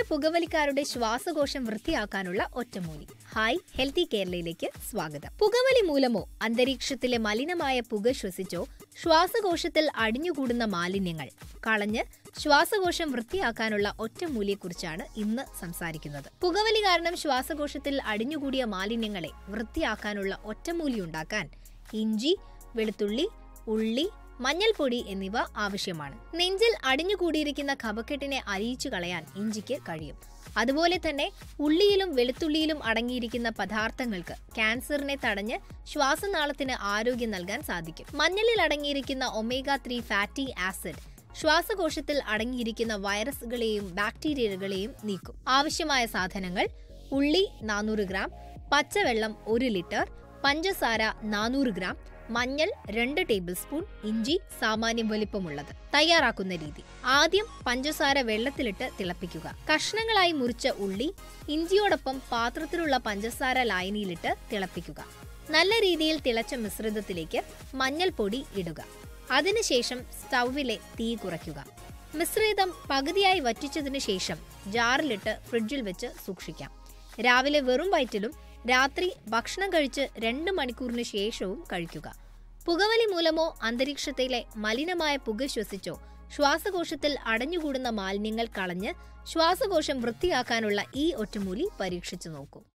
പുകവലിക്കാരുടെ ശ്വാസകോശം വൃത്തിയാക്കാനുള്ള ഒറ്റമൂലി hi healthy കേരളയിലേക്ക് സ്വാഗതം പുകവലി മൂലമോ അന്തരീക്ഷത്തിലെ മലിനമായ പുക ശ്വസിച്ചോ ശ്വാസകോശത്തിൽ അടിഞ്ഞുകൂടുന്ന മാലിന്യങ്ങൾ കളഞ്ഞ് ശ്വാസകോശം വൃത്തിയാക്കാനുള്ള ഒറ്റമൂലിയെക്കുറിച്ചാണ് ഇന്ന് സംസാരിക്കുന്നത് പുകവലി കാരണം ശ്വാസകോശത്തിൽ അടിഞ്ഞുകൂടിയ മാലിന്യങ്ങളെ വൃത്തിയാക്കാനുള്ള ഒറ്റമൂലി ഉണ്ടാക്കാൻ ഇഞ്ചി വെളുത്തുള്ളി ഉള്ളി മഞ്ഞൾപ്പൊടി എന്നിവ ആവശ്യമാണ് നെഞ്ചിൽ അടിഞ്ഞുകൂടിയിരിക്കുന്ന കഫക്കെട്ടിനെ അരിയിച്ചു കളയാൻ ഇഞ്ചിക്ക് കഴിയും അതുപോലെ തന്നെ ഉള്ളിയിലും വെളുത്തുള്ളിയിലും അടങ്ങിയിരിക്കുന്ന പദാർത്ഥങ്ങൾക്ക് ക്യാൻസറിനെ തടഞ്ഞ് ശ്വാസനാളത്തിന് ആരോഗ്യം നൽകാൻ സാധിക്കും മഞ്ഞളിൽ അടങ്ങിയിരിക്കുന്ന ഒമേഗ ത്രീ ഫാറ്റി ആസിഡ് ശ്വാസകോശത്തിൽ അടങ്ങിയിരിക്കുന്ന വൈറസുകളെയും ബാക്ടീരിയകളെയും നീക്കും ആവശ്യമായ സാധനങ്ങൾ ഉള്ളി നാനൂറ് ഗ്രാം പച്ചവെള്ളം ഒരു ലിറ്റർ പഞ്ചസാര നാനൂറ് ഗ്രാം മഞ്ഞൾ രണ്ട് ടേബിൾ സ്പൂൺ ഇഞ്ചി സാമാന്യം വലിപ്പമുള്ളത് തയ്യാറാക്കുന്ന രീതി ആദ്യം പഞ്ചസാര വെള്ളത്തിലിട്ട് തിളപ്പിക്കുക കഷ്ണങ്ങളായി മുറിച്ച ഉള്ളി ഇഞ്ചിയോടൊപ്പം പാത്രത്തിലുള്ള പഞ്ചസാര ലായനിയിലിട്ട് തിളപ്പിക്കുക നല്ല രീതിയിൽ തിളച്ച മിശ്രിതത്തിലേക്ക് മഞ്ഞൾപ്പൊടി ഇടുക അതിനുശേഷം സ്റ്റൗവിലെ തീ കുറയ്ക്കുക മിശ്രിതം പകുതിയായി വറ്റിച്ചതിനു ശേഷം ജാറിലിട്ട് ഫ്രിഡ്ജിൽ വെച്ച് സൂക്ഷിക്കാം രാവിലെ വെറും വയറ്റിലും രാത്രി ഭക്ഷണം കഴിച്ച് രണ്ട് മണിക്കൂറിന് ശേഷവും കഴിക്കുക പുകവലി മൂലമോ അന്തരീക്ഷത്തിലെ മലിനമായ പുക ശ്വസിച്ചോ ശ്വാസകോശത്തിൽ അടഞ്ഞുകൂടുന്ന മാലിന്യങ്ങൾ കളഞ്ഞ് ശ്വാസകോശം വൃത്തിയാക്കാനുള്ള ഈ ഒറ്റമൂലി പരീക്ഷിച്ചു നോക്കൂ